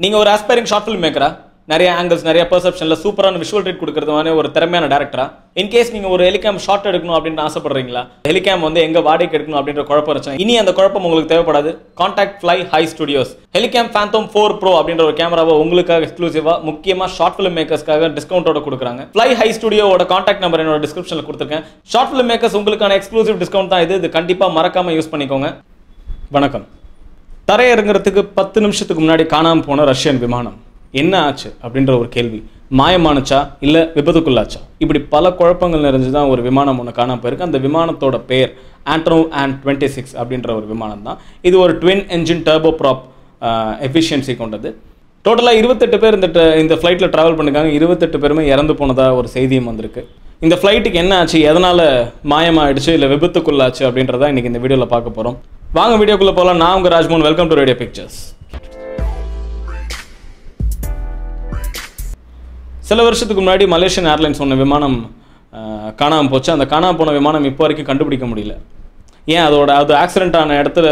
நீங்கள் ஒரு aspiring short film மேக்கரா நிறைய ஆங்கிள்ஸ் நிறைய பெர்செப்ஷனில் சூப்பரான விஷுவல் ட்ரீட் கொடுக்கறது மாதிரி ஒரு திறமையான டேரக்டரா இன்கேஸ் நீங்கள் ஒரு ஹெலிகாம் ஷார்ட் எடுக்கணும் அப்படின்னு ஆசைப்படுறீங்களா ஹெலிகாம் வந்து எங்கே வாடகைக்கு எடுக்கணும் அப்படின்ற குழப்பம் இருந்துச்சு இனி அந்த குழப்பம் உங்களுக்கு தேவைப்படாது contact Fly High Studios Helicam Phantom four pro அப்படின்ற ஒரு கேமராவை உங்களுக்காக எக்ஸ்க்ளூசிவாக முக்கியமாக ஷார்ட் ஃபிலிம் மேக்கர்ஸ்க்காக டிஸ்கவுண்டோட கொடுக்குறாங்க ஃப்ளை ஹை ஸ்டுடியோட காண்டாக்ட் நம்பர் என்னோட டிஸ்கிரிப்ஷனில் கொடுத்துருக்கேன் ஷார்ட் ஃபிலிம் மேக்கர்ஸ் உங்களுக்கான எக்ஸ்க்ளூசிவ் டிஸ்கவுண்ட் தான் இது இது கண்டிப்பாக மறக்காமல் யூஸ் பண்ணிக்கோங்க வணக்கம் தரையிறங்குறதுக்கு பத்து நிமிஷத்துக்கு முன்னாடி காணாமல் போன ரஷ்யன் விமானம் என்ன ஆச்சு அப்படின்ற ஒரு கேள்வி மாயமானுச்சா இல்லை விபத்துக்குள்ளாச்சா இப்படி பல குழப்பங்கள் நிறைஞ்சு தான் ஒரு விமானம் ஒன்று காணாம போயிருக்கு அந்த விமானத்தோட பெயர் ஆண்ட்ரோ அண்ட் டுவெண்ட்டி சிக்ஸ் அப்படின்ற ஒரு விமானம் தான் இது ஒரு twin engine turboprop efficiency கொண்டது டோட்டலாக இருபத்தெட்டு பேர் இந்த ட- இந்த ஃப்ளைட்டில் ட்ராவல் பண்ணிருக்காங்க இருபத்தெட்டு பேருமே இறந்து போனதாக ஒரு செய்தியும் வந்திருக்கு இந்த ஃப்ளைட்டுக்கு என்ன ஆச்சு எதனால் மாயமாயிடுச்சு இல்லை விபத்துக்குள்ளாச்சு அப்படின்றத இன்னைக்கு இந்த வீடியோவில் பார்க்க போகிறோம் வாங்க வீடியோக்குள்ளே போகலாம் நான் உங்கள் Rajmohan welcome to Radio Pictures சில வருஷத்துக்கு முன்னாடி மலேசியன் ஏர்லைன்ஸ் ஒன்று விமானம் காணாமல் போச்சு அந்த காணாமல் போன விமானம் இப்போ வரைக்கும் கண்டுபிடிக்க முடியல ஏன் அதோட அது ஆக்சிடென்ட் ஆன இடத்துல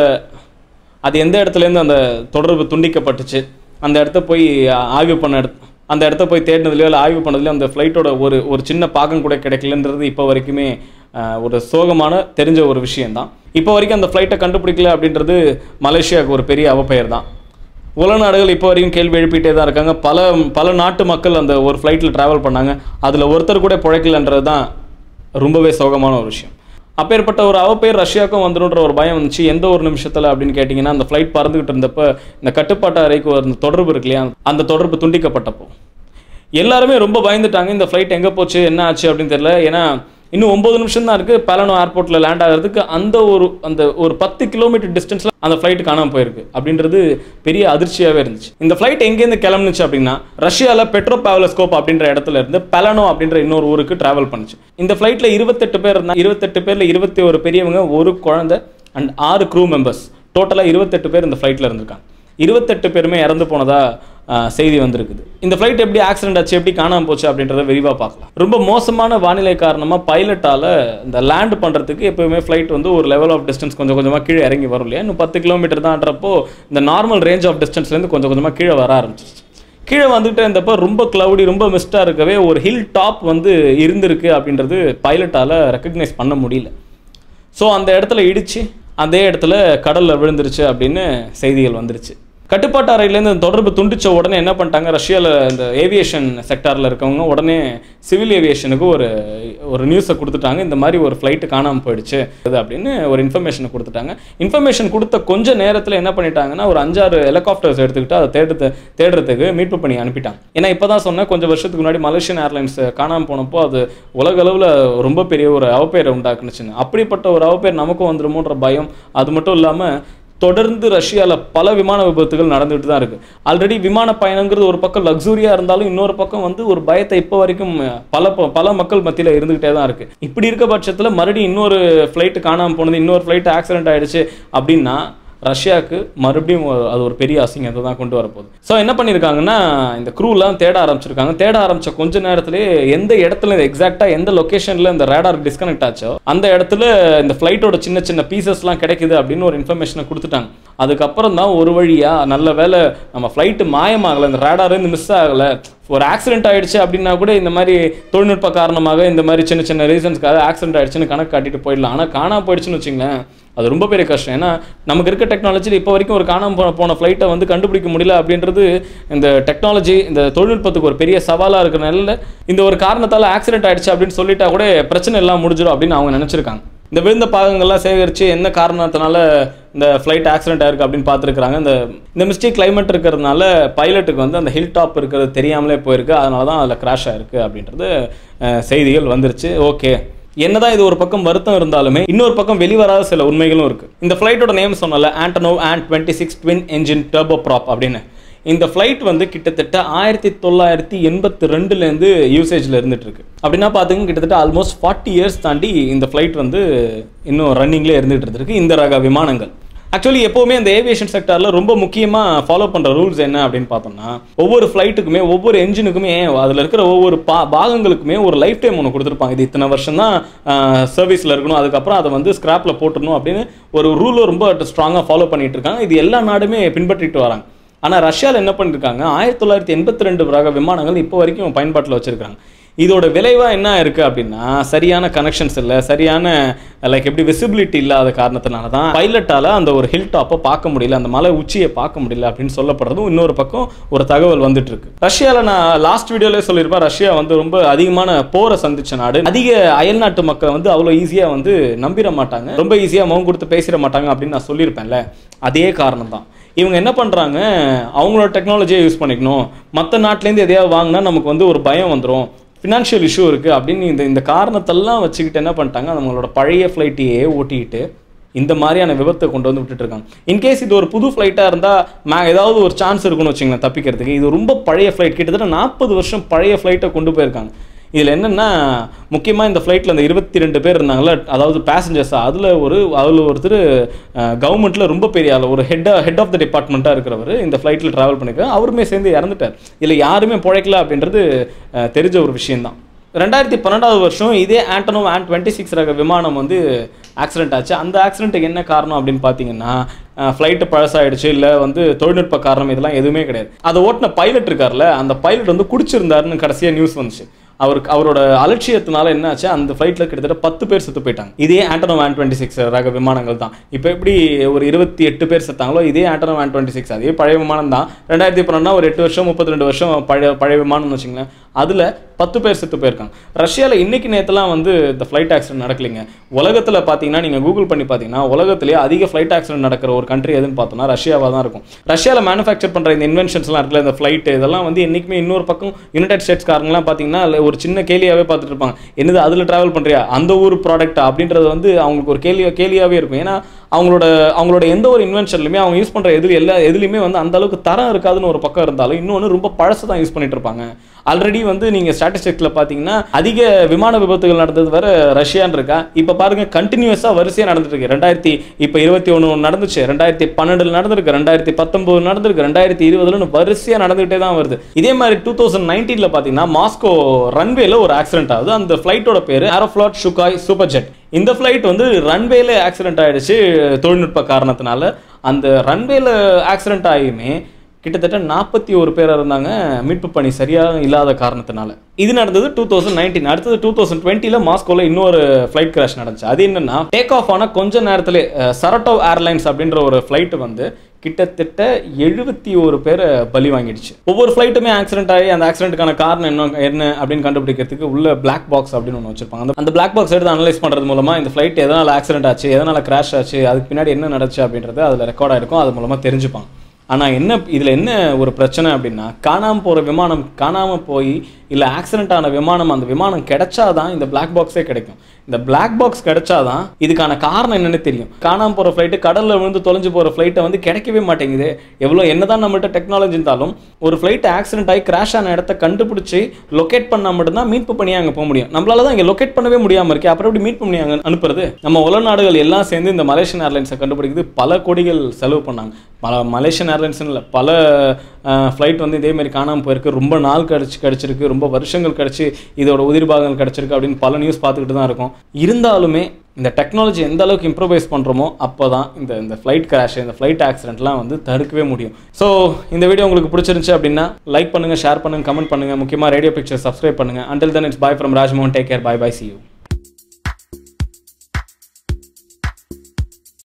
அது எந்த இடத்துலேருந்து அந்த தொடர்பு துண்டிக்கப்பட்டுச்சு அந்த இடத்த போய் அஹ், ஆய்வு பண்ண இடத்து அந்த இடத்த போய் தேடினதுலையோ இல்லை ஆய்வு பண்ணதுலையோ அந்த ஃப்ளைட்டோட ஒரு ஒரு சின்ன பாகம் கூட கிடைக்கலன்றது இப்போ வரைக்குமே அஹ், ஒரு சோகமான தெரிஞ்ச ஒரு விஷயம்தான் இப்போ வரைக்கும் அந்த ஃப்ளைட்டை கண்டுபிடிக்கல அப்படின்றது மலேசியாவுக்கு ஒரு பெரிய அவப்பெயர் தான் உலக நாடுகள் இப்போ வரைக்கும் கேள்வி எழுப்பிட்டே தான் இருக்காங்க பல பல நாட்டு மக்கள் அந்த ஒரு ஃப்ளைட்டில் ட்ராவல் பண்ணாங்க அதில் ஒருத்தர் கூட பிழைக்கலன்றது தான் ரொம்பவே சோகமான ஒரு விஷயம் அப்பேற்பட்ட ஒரு அவப்பேர் ரஷ்யாவுக்கும் வந்துடுன்ற ஒரு பயம் வந்துச்சு எந்த ஒரு நிமிஷத்தில் அப்படின்னு கேட்டிங்கன்னா அந்த ஃப்ளைட் பறந்துகிட்டு இருந்தப்ப இந்த கட்டுப்பாட்டு அறைக்கு ஒரு தொடர்பு இருக்கு இல்லையா அந்த தொடர்பு துண்டிக்கப்பட்டப்போ எல்லாருமே ரொம்ப பயந்துட்டாங்க இந்த ஃப்ளைட் எங்கே போச்சு என்ன ஆச்சு அப்படின்னு தெரியல ஏன்னா இன்னும் ஒன்பது நிமிஷம் தான் இருக்குது பேலனோ ஏர்போர்ட்டில் லேண்ட் ஆகிறதுக்கு அந்த ஒரு அந்த ஒரு பத்து கிலோமீட்டர் டிஸ்டன்ஸில் அந்த ஃப்ளைட் காணாமல் போயிருக்கு அப்படின்றது பெரிய அதிர்ச்சியாகவே இருந்துச்சு இந்த ஃப்ளைட் எங்கேருந்து கிளம்புனுச்சு அப்படின்னா ரஷ்யாவில் பெட்ரோ பாவலஸ்கோப் அப்படின்ற இடத்துல இருந்து பெலனோ அப்படின்ற இன்னொரு ஊருக்கு டிராவல் பண்ணுச்சு இந்த ஃப்ளைட்டில் இருபத்தெட்டு பேர் இருந்தாங்க இருபத்தெட்டு பேரில் இருபத்தி ஒரு பெரியவங்க ஒரு குழந்தை அண்ட் ஆறு க்ரூ மெம்பர்ஸ் டோட்டலாக இருபத்தெட்டு பேர் இந்த ஃப்ளைட்டில் இருந்திருக்காங்க இருபத்தெட்டு பேருமே இறந்து போனதா ஆஹ், செய்தி வந்திருக்குது இந்த ஃப்ளைட் எப்படி ஆக்சிடென்ட் ஆச்சு எப்படி காணாம போச்சு அப்படின்றத விரிவாக பார்க்கலாம் ரொம்ப மோசமான வானிலை காரணமாக பைலட்டால் இந்த லேண்ட் பண்ணுறதுக்கு எப்பவுமே ஃப்ளைட் வந்து ஒரு லெவல் ஆஃப் டிஸ்டன்ஸ் கொஞ்சம் கொஞ்சமாக கீழே இறங்கி வரும் இல்லையா இன்னும் பத்து கிலோமீட்டர் தான்றப்போ இந்த நார்மல் ரேஞ்ச் ஆஃப் டிஸ்டன்ஸ்லேருந்து கொஞ்சம் கொஞ்சமாக கீழே வர ஆரம்பிச்சிருச்சு கீழே வந்துட்டு இருந்தப்போ ரொம்ப க்ளவுடி ரொம்ப மிஸ்டாக இருக்கவே ஒரு ஹில் டாப் வந்து இருந்திருக்கு அப்படின்றது பைலட்டால் ரெக்கக்னைஸ் பண்ண முடியல ஸோ அந்த இடத்துல இடிச்சு அதே இடத்துல கடலில் விழுந்துருச்சு அப்படின்னு செய்திகள் வந்துருச்சு கட்டுப்பாட்டு அறையிலேருந்து இந்த தொடர்பு துண்டிச்ச உடனே என்ன பண்ணிட்டாங்க ரஷ்யாவில் இந்த ஏவியேஷன் செக்டாரில் இருக்கவங்க உடனே சிவில் ஏவியேஷனுக்கு ஒரு ஒரு நியூஸை கொடுத்துட்டாங்க இந்த மாதிரி ஒரு ஃப்ளைட்டு காணாமல் போயிடுச்சு இது அப்படின்னு ஒரு இன்ஃபர்மேஷனை கொடுத்துட்டாங்க இன்ஃபர்மேஷன் கொடுத்த கொஞ்ச நேரத்தில் என்ன பண்ணிட்டாங்கன்னா ஒரு அஞ்சாறு ஹெலிகாப்டர்ஸ் எடுத்துக்கிட்டு அதை தேடுறது தேடுறதுக்கு மீட்பு பண்ணி அனுப்பிட்டாங்க ஏன்னா இப்போ தான் சொன்னேன் கொஞ்சம் வருஷத்துக்கு முன்னாடி மலேசியன் ஏர்லைன்ஸ் காணாமல் போனப்போ அது உலக அளவில் ரொம்ப பெரிய ஒரு அவப்பேரை உண்டாக்குனுச்சுன்னு அப்படிப்பட்ட ஒரு அவப்பேர் நமக்கும் வந்துருமோன்ற பயம் அது மட்டும் இல்லாமல் தொடர்ந்து ரஷ்யாவில் பல விமான விபத்துகள் நடந்துட்டு தான் இருக்கு ஆல்ரெடி விமான பயணங்கிறது ஒரு பக்கம் லக்ஸூரியா இருந்தாலும் இன்னொரு பக்கம் வந்து ஒரு பயத்தை இப்போ வரைக்கும் பல ப- பல மக்கள் மத்தியில் இருந்துகிட்டே தான் இருக்கு இப்படி இருக்க பட்சத்தில் மறுபடியும் இன்னொரு ஃப்ளைட்டு காணாமல் போனது இன்னொரு ஃப்ளைட் ஆக்சிடென்ட் ஆயிடுச்சு அப்படின்னா ரஷ்யாவுக்கு மறுபடியும் ஒரு- அது ஒரு பெரிய அசிங்கத்தை தான் கொண்டு வரப்போகுது ஸோ என்ன பண்ணியிருக்காங்கன்னா இந்த க்ரூலாம் தேட ஆரம்பிச்சிருக்காங்க தேட ஆரம்பிச்ச கொஞ்ச நேரத்திலே எந்த இடத்துல எக்ஸாக்டாக எந்த லொக்கேஷனில் இந்த ரேடார் டிஸ்கனெக்ட் ஆச்சோ அந்த இடத்துல இந்த ஃப்ளைட்டோட சின்ன சின்ன பீசஸ்லாம் கிடைக்குது அப்படின்னு ஒரு இன்ஃபர்மேஷனை கொடுத்துட்டாங்க அதுக்கப்புறம் தான் ஒரு வழியா நல்ல வேளை நம்ம ஃப்ளைட்டு மாயமாகலை இந்த ரேடார் இருந்து மிஸ் ஆகலை ஒரு ஆக்சிடென்ட் ஆயிடுச்சு அப்படின்னா கூட இந்த மாதிரி தொழில்நுட்ப காரணமாக இந்த மாதிரி சின்ன சின்ன ரீசன்ஸ்க்காக ஆக்சிடென்ட் ஆயிடுச்சுன்னு கணக்கு காட்டிட்டு போயிடலாம் ஆனால் காணாம போயிடுச்சுன்னு வச்சுங்களேன் அது ரொம்ப பெரிய கஷ்டம் ஏன்னா நமக்கு இருக்க டெக்னாலஜியில் இப்போ வரைக்கும் ஒரு காணாம போன போன ஃப்ளைட்டை வந்து கண்டுபிடிக்க முடியல அப்படின்றது இந்த டெக்னாலஜி இந்த தொழில்நுட்பத்துக்கு ஒரு பெரிய சவாலாக இருக்கிற நிலையில் இந்த ஒரு காரணத்தால் ஆக்சிடென்ட் ஆயிடுச்சு அப்படின்னு சொல்லிட்டா கூட பிரச்சனை எல்லாம் முடிஞ்சிடும் அப்படின்னு அவங்க நினச்சிருக்காங்க இந்த விழுந்த பாகங்கள்லாம் சேகரித்து என்ன காரணத்தினால இந்த ஃப்ளைட் ஆக்சிடென்ட் ஆயிருக்கு அப்படின்னு பார்த்துருக்குறாங்க இந்த இந்த மிஸ்டேக் கிளைமேட் இருக்கிறதுனால பைலட்டுக்கு வந்து அந்த ஹில் டாப் இருக்கிறது தெரியாமலே போயிருக்கு அதனால தான் அதில் கிராஷ் ஆயிருக்கு அப்படின்றது அஹ், செய்திகள் வந்துருச்சு ஓகே என்னதான் இது ஒரு பக்கம் வருத்தம் இருந்தாலுமே இன்னொரு பக்கம் வெளிவராத சில உண்மைகளும் இருக்கு இந்த ஃப்ளைட்டோட நேம் சொன்னல Antonov An twenty six twin engine turboprop அப்படின்னு இந்த ஃப்ளைட் வந்து கிட்டத்தட்ட ஆயிரத்தி தொள்ளாயிரத்தி எண்பத்தி ரெண்டுலேருந்து யூசேஜில் இருந்துட்டு இருக்கு அப்படின்னா பார்த்துங்க கிட்டத்தட்ட ஆல்மோஸ்ட் ஃபார்ட்டி இயர்ஸ் தாண்டி இந்த ஃப்ளைட் வந்து இன்னும் ரன்னிங்லேயே இருந்துகிட்டு இருந்திருக்கு இந்த ரக விமானங்கள் ஆக்சுவலி எப்போவுமே இந்த ஏவியேஷன் செக்டாரில் ரொம்ப முக்கியமாக ஃபாலோ பண்ணுற ரூல்ஸ் என்ன அப்படின்னு பார்த்தோம்னா ஒவ்வொரு ஃப்ளைட்டுக்குமே ஒவ்வொரு என்ஜினுக்குமே அதில் இருக்கிற ஒவ்வொரு பா பாகங்களுக்குமே ஒரு லைஃப் டைம் ஒன்று கொடுத்துருப்பாங்க இது இத்தனை வருஷம் தான் சர்வீஸில் இருக்கணும் அதுக்கப்புறம் அதை வந்து ஸ்கிராப்பில் போட்டுடணும் அப்படின்னு ஒரு ரூலை ரொம்ப ஸ்ட்ராங்காக ஃபாலோ பண்ணிட்டு இருக்காங்க இது எல்லா நாடுமே பின்பற்றிட்டு வராங்க ஆனால் ரஷ்யாவில் என்ன பண்ணியிருக்காங்க ஆயிரத்தி தொள்ளாயிரத்தி எண்பத்தி ரெண்டு ரக விமானங்கள் இப்போ வரைக்கும் பயன்பாட்டில் வச்சுருக்காங்க இதோட விளைவாக என்ன இருக்குது அப்படின்னா சரியான கனெக்ஷன்ஸ் இல்லை சரியான லைக் எப்படி விசிபிலிட்டி இல்லாத காரணத்தினால தான் பைலட்டால் அந்த ஒரு ஹில் டாப்பை பார்க்க முடியல அந்த மலை உச்சியை பார்க்க முடியல அப்படின்னு சொல்லப்படுறதும் இன்னொரு பக்கம் ஒரு தகவல் வந்துட்டு இருக்கு ரஷ்யாவில் நான் லாஸ்ட் வீடியோலேயே சொல்லியிருப்பேன் ரஷ்யா வந்து ரொம்ப அதிகமான போரை சந்திச்ச நாடு அதிக அயல்நாட்டு மக்கள் வந்து அவ்வளோ ஈஸியாக வந்து நம்பிட மாட்டாங்க ரொம்ப ஈஸியாக முகம் கொடுத்து பேசிட மாட்டாங்க அப்படின்னு நான் சொல்லியிருப்பேன்ல அதே காரணம் தான் இவங்க என்ன பண்ணுறாங்க அவங்களோட டெக்னாலஜியை யூஸ் பண்ணிக்கணும் மற்ற நாட்டிலேருந்து எதையாவது வாங்கினா நமக்கு வந்து ஒரு பயம் வந்துடும் ஃபினான்ஷியல் இஷ்யூ இருக்குது அப்படின்னு இந்த இந்த காரணத்தெல்லாம் வச்சுக்கிட்டு என்ன பண்ணிட்டாங்க நம்மளோட பழைய ஃப்ளைட்டையே ஓட்டிக்கிட்டு இந்த மாதிரியான விபத்தை கொண்டு வந்து விட்டுட்டு இருக்காங்க இன்கேஸ் இது ஒரு புது ஃப்ளைட்டாக இருந்தால் மே ஏதாவது ஒரு சான்ஸ் இருக்குன்னு வச்சுங்களேன் தப்பிக்கிறதுக்கு இது ரொம்ப பழைய ஃப்ளைட் கிட்டத்தட்ட நாற்பது வருஷம் பழைய ஃப்ளைட்டை கொண்டு போயிருக்காங்க இதில் என்னென்னா முக்கியமாக இந்த ஃப்ளைட்டில் அந்த இருபத்தி ரெண்டு பேர் இருந்தாங்களே அதாவது பேசஞ்சர்ஸ் அதில் ஒரு அதில் ஒருத்தர் கவர்மெண்ட்டில் ரொம்ப பெரிய ஆள் ஒரு ஹெட் ஹெட் ஆஃப் த டிபார்ட்மெண்ட்டாக இருக்கிறவர் இந்த ஃப்ளைட்டில் ட்ராவல் பண்ணியிருக்காரு அவருமே சேர்ந்து இறந்துட்டார் இதில் யாருமே பிழைக்கல அப்படின்றது அஹ், தெரிஞ்ச ஒரு விஷயம்தான் ரெண்டாயிரத்தி பன்னெண்டாவது வருஷம் இதே ஆண்டனோ ஆன் டுவெண்ட்டி சிக்ஸ் ரக விமானம் வந்து ஆக்சிடென்ட் ஆச்சு அந்த ஆக்சிடென்ட்டுக்கு என்ன காரணம் அப்படின்னு பார்த்தீங்கன்னா ஃப்ளைட்டு பழசாயிடுச்சு இல்லை வந்து தொழில்நுட்ப காரணம் இதெல்லாம் எதுவுமே கிடையாது அதை ஓட்டின பைலட் இருக்கார்ல அந்த பைலட் வந்து குடிச்சிருந்தாருன்னு கடைசியாக நியூஸ் வந்துச்சு அவருக்கு அவரோட அலட்சியத்தினால என்னாச்சு அந்த ஃப்ளைட்டில் கிட்டத்தட்ட பத்து பேர் செத்து போயிட்டாங்க இதே ஆண்டனோ வேன் டுவெண்ட்டி சிக்ஸ் ரக விமானங்கள் தான் இப்போ எப்படி ஒரு இருபத்தி எட்டு பேர் செத்தாங்களோ இதே ஆண்டனோ வேன் டுவெண்ட்டி சிக்ஸ் அதே பழைய விமானம் தான் ரெண்டாயிரத்தி பன்னெண்டா ஒரு எட்டு வருஷம் முப்பத்தி ரெண்டு வருஷம் பழைய பழைய விமானம்னு வச்சுங்களேன் அதில் பத்து பேர் செத்து போயிருக்காங்க ரஷ்யாவில் இன்னைக்கு நேற்றுலாம் வந்து இந்த ஃப்ளைட் ஆக்சிடென்ட் நடக்கலைங்க உலகத்தில் பார்த்தீங்கன்னா நீங்கள் கூகுள் பண்ணி பார்த்தீங்கன்னா உலகத்திலேயே அதிக ஃப்ளைட் ஆக்சிடென்ட் நடக்கிற ஒரு கண்ட்ரி எதுன்னு பார்த்தோம்னா ரஷ்யாவாக தான் இருக்கும் ரஷ்யாவில் மேனுஃபேக்சர் பண்ணுற இந்த இன்வென்ஷன்ஸ்லாம் இருக்குல்ல இந்த ஃப்ளைட் இதெல்லாம் வந்து என்றைக்குமே இன்னொரு பக்கம் யுனைடெட் ஸ்டேட்ஸ் காரங்களாம் பார்த்தீங்கன்னா அதுல ஒரு சின்ன கேலியாகவே பார்த்துட்டு இருப்பாங்க என்னது அதில் ட்ராவல் பண்ணுறியா அந்த ஊர் ப்ராடக்ட்டா அப்படின்றது வந்து அவங்களுக்கு ஒரு கேள்வி கேலியாகவே இருக்கும் ஏன்னா அவங்களோட அவங்களோட எந்த ஒரு இன்வென்ஷன்லையுமே அவங்க யூஸ் பண்ணுற எது எல்லா எதுலையுமே வந்து அந்த அளவுக்கு தரம் இருக்காதுன்னு ஒரு பக்கம் இருந்தாலும் இன்னொன்று ரொம்ப பழசு தான் யூஸ் பண்ணிட்டு இருப்பாங்க ஆல்ரெடி வந்து நீங்கள் ஸ்டாட்டிஸ்டிக்ஸில் பார்த்தீங்கன்னா அதிக விமான விபத்துகள் நடந்தது வர ரஷ்யான்னு இருக்கா இப்போ பாருங்க கண்டினியூஸாக வரிசையாக நடந்துட்டு இருக்கு ரெண்டாயிரத்தி இப்போ இருபத்தி ஒன்று நடந்துச்சு ரெண்டாயிரத்தி பன்னெண்டில் நடந்திருக்கு ரெண்டாயிரத்தி பத்தொம்போது நடந்திருக்கு ரெண்டாயிரத்தி இருபதுலன்னு வரிசையாக நடந்துகிட்டே தான் வருது இதே மாதிரி டூ தௌசண்ட் நைன்டீனில் பார்த்தீங்கன்னா மாஸ்கோ ரன்வேல ஒரு ஆக்சிடென்ட் ஆகுது அந்த ஃப்ளைட்டோட பேர் ஏரோஃப்ளாட் ஷுகாய் சூப்பர் ஜெட் இந்த ஃப்ளைட் வந்து ரன்வேல ஆக்சிடென்ட் ஆயிடுச்சு தொழில்நுட்ப காரணத்தினால அந்த ரன்வேல ஆக்சிடென்ட் ஆகியுமே கிட்டத்தட்ட நாற்பத்தி ஒரு பேர் இருந்தாங்க மீட்பு பணி சரியாக இல்லாத காரணத்தினால இது நடந்தது டூ தௌசண்ட் நைன்டீன் அடுத்தது டூ தௌசண்ட் டுவெண்ட்டியில் மாஸ்கோவில் இன்னொரு ஃப்ளைட் கிராஷ் நடந்துச்சு அது என்னன்னா டேக் ஆஃப் ஆன கொஞ்ச நேரத்திலே சரட்டோவ் ஏர்லைன்ஸ் அப்படின்ற ஒரு ஃப்ளைட் வந்து கிட்டத்தட்ட எழுபத்தி ஒரு பேரை பலி வாங்கிடுச்சு ஒவ்வொரு ஃப்ளைட்டுமே ஆக்சிடென்ட் ஆகி அந்த ஆக்சிடென்ட்டுக்கான காரணம் என்ன என்ன அப்படின்னு கண்டுபிடிக்கிறதுக்கு உள்ள பிளாக் பாக்ஸ் அப்படின்னு ஒன்று வச்சிருப்பாங்க அந்த- அந்த பிளாக் பாக்ஸ் எடுத்து அனலைஸ் பண்ணுறது மூலமா இந்த ஃப்ளைட் எதனால் ஆக்சிடென்ட் ஆச்சு எதனால் கிராஷ் ஆச்சு அதுக்கு பின்னாடி என்ன நடந்துச்சு அப்படின்றது அதில் ரெக்கார்ட் ஆயிருக்கும் அது மூலமாக தெரிஞ்சுப்பாங்க ஆனால் என்ன இதில் என்ன ஒரு பிரச்சனை அப்படின்னா காணாமல் போகிற விமானம் காணாமல் போய் இல்லை ஆக்சிடென்ட் ஆன விமானம் அந்த விமானம் கிடைச்சாதான் இந்த பிளாக் பாக்ஸே கிடைக்கும் இந்த பிளாக் பாக்ஸ் கிடைச்சாதான் இதுக்கான காரணம் என்னன்னு தெரியும் காணாமல் போகிற ஃப்ளைட்டு கடலில் விழுந்து தொலைஞ்சு போகிற ஃப்ளைட்டை வந்து கிடைக்கவே மாட்டேங்குது எவ்வளோ என்னதான் நம்மள்ட்ட டெக்னாலஜி இருந்தாலும் ஒரு ஃப்ளைட் ஆக்சிடென்ட் ஆகி கிராஷ் ஆன இடத்த கண்டுபிடிச்சி லொக்கேட் பண்ணால் மட்டும்தான் மீட்பு பண்ணி அங்கே போக முடியும் நம்மளால தான் இங்கே லொக்கேட் பண்ணவே முடியாமல் இருக்கு அப்புறம் எப்படி மீட் பண்ணி அங்கே அனுப்புறது நம்ம உலக நாடுகள் எல்லாம் சேர்ந்து இந்த மலேசியன் ஏர்லைன்ஸை கண்டுபிடிக்கிறது பல கோடிகள் செலவு பண்ணாங்க பல மலேசியன் ஏர்லைன்ஸ் இல்லை பல ஃப்ளைட் வந்து இதே மாதிரி காணாமல் போயிருக்கு ரொம்ப நாள் கழிச்சு கிடச்சிருக்கு ரொம்ப வருஷங்கள் கழிச்சு இதோட உதிரி பாகங்கள் கிடச்சிருக்கு அப்படின்னு பல நியூஸ் பார்த்துக்கிட்டு தான் இருக்கும் இருந்தாலுமே இந்த டெக்னாலஜி எந்த அளவுக்கு இம்ப்ரூவைஸ் பண்ணுறோமோ அப்போ தான் இந்த இந்த ஃப்ளைட் கிராஷ் இந்த ஃப்ளைட் ஆக்சிடென்ட்லாம் வந்து தடுக்கவே முடியும் ஸோ இந்த வீடியோ உங்களுக்கு பிடிச்சிருந்துச்சு அப்படின்னா லைக் பண்ணுங்கள் ஷேர் பண்ணுங்கள் கமெண்ட் பண்ணுங்கள் முக்கியமாக ரேடியோ பிக்சர் சப்ஸ்கிரைப் பண்ணுங்கள் until then it's bye from Rajmohan take care bye bye see you